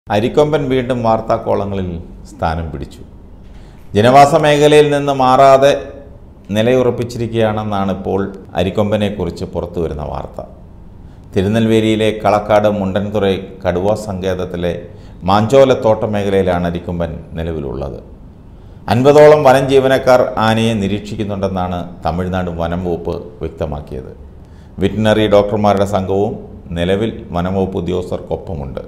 അരിക്കൊമ്പൻ വീണ്ടും വാർത്താക്കോളങ്ങളിൽ സ്ഥാനം പിടിച്ചു ജനവാസ മേഖലയിൽ നിന്ന് മാറാതെ നിലയുറപ്പിച്ചിരിക്കുകയാണെന്നാണ് ഇപ്പോൾ അരിക്കൊമ്പനെക്കുറിച്ച് പുറത്തു വരുന്ന വാർത്ത തിരുനെൽവേലിയിലെ കളക്കാട് മുണ്ടൻതുറൈ കടുവ സങ്കേതത്തിലെ മാഞ്ചോലത്തോട്ട മേഖലയിലാണ് അരിക്കൊമ്പൻ നിലവിലുള്ളത് അൻപതോളം വനം ജീവനക്കാർ ആനയെ നിരീക്ഷിക്കുന്നുണ്ടെന്നാണ് തമിഴ്നാട് വനം വകുപ്പ് വ്യക്തമാക്കിയത് വെറ്റിനറി ഡോക്ടർമാരുടെ സംഘവും നിലവിൽ വനം വകുപ്പ് ഉദ്യോഗസ്ഥർക്കൊപ്പമുണ്ട്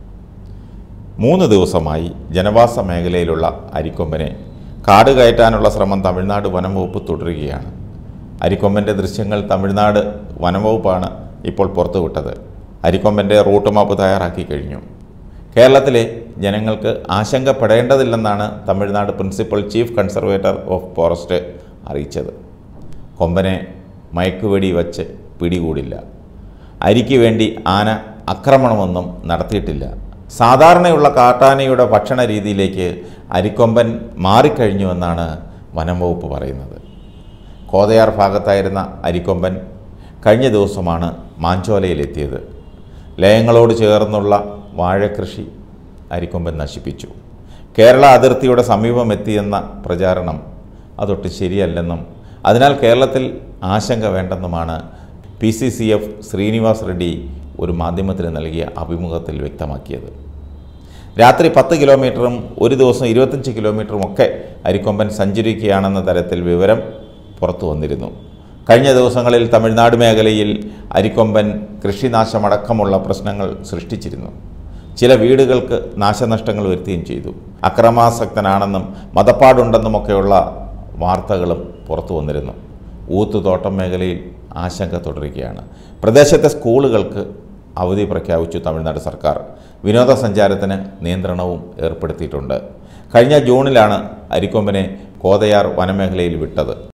മൂന്ന് ദിവസമായി ജനവാസ മേഖലയിലുള്ള അരിക്കൊമ്പനെ കാട് കയറ്റാനുള്ള ശ്രമം തമിഴ്നാട് വനം വകുപ്പ് തുടരുകയാണ് അരിക്കൊമ്പൻ്റെ ദൃശ്യങ്ങൾ തമിഴ്നാട് വനം വകുപ്പാണ് ഇപ്പോൾ പുറത്തുവിട്ടത് അരിക്കൊമ്പൻ്റെ റൂട്ട് മാപ്പ് തയ്യാറാക്കി കഴിഞ്ഞു കേരളത്തിലെ ജനങ്ങൾക്ക് ആശങ്കപ്പെടേണ്ടതില്ലെന്നാണ് Tamil Nadu principal chief conservator of forest അറിയിച്ചത് കൊമ്പനെ മയക്കുവെടി വച്ച് പിടികൂടില്ല അരിക്ക് വേണ്ടി ആന ആക്രമണമൊന്നും നടത്തിയിട്ടില്ല സാധാരണയുള്ള കാട്ടാനയുടെ ഭക്ഷണ രീതിയിലേക്ക് അരിക്കൊമ്പൻ മാറിക്കഴിഞ്ഞുവെന്നാണ് വനം വകുപ്പ് പറയുന്നത് കോതയാർ ഭാഗത്തായിരുന്ന അരിക്കൊമ്പൻ കഴിഞ്ഞ ദിവസമാണ് മാഞ്ചോലയിലെത്തിയത് ലയങ്ങളോട് ചേർന്നുള്ള വാഴകൃഷി അരിക്കൊമ്പൻ നശിപ്പിച്ചു കേരള അതിർത്തിയുടെ സമീപം എത്തിയെന്ന പ്രചാരണം അതൊട്ട് ശരിയല്ലെന്നും അതിനാൽ കേരളത്തിൽ ആശങ്ക വേണ്ടെന്നുമാണ് P C C F Srinivas Reddy ഒരു മാധ്യമത്തിന് നൽകിയ അഭിമുഖത്തിൽ വ്യക്തമാക്കിയത് രാത്രി പത്ത് കിലോമീറ്ററും ഒരു ദിവസം ഇരുപത്തഞ്ച് കിലോമീറ്ററും ഒക്കെ അരിക്കൊമ്പൻ സഞ്ചരിക്കുകയാണെന്ന തരത്തിൽ വിവരം പുറത്തു വന്നിരുന്നു കഴിഞ്ഞ ദിവസങ്ങളിൽ തമിഴ്നാട് മേഖലയിൽ അരിക്കൊമ്പൻ കൃഷിനാശമടക്കമുള്ള പ്രശ്നങ്ങൾ സൃഷ്ടിച്ചിരുന്നു ചില വീടുകൾക്ക് നാശനഷ്ടങ്ങൾ വരുത്തുകയും ചെയ്തു അക്രമാസക്തനാണെന്നും മതപ്പാടുണ്ടെന്നുമൊക്കെയുള്ള വാർത്തകളും പുറത്തു വന്നിരുന്നു ഊത്തുതോട്ടം മേഖലയിൽ ആശങ്ക തുടരുകയാണ് പ്രദേശത്തെ സ്കൂളുകൾക്ക് അവധി പ്രഖ്യാപിച്ചു തമിഴ്നാട് സർക്കാർ വിനോദസഞ്ചാരത്തിന് നിയന്ത്രണവും ഏർപ്പെടുത്തിയിട്ടുണ്ട് കഴിഞ്ഞ ജൂണിലാണ് അരിക്കൊമ്പനെ കോതയാർ വനമേഖലയിൽ വിട്ടത്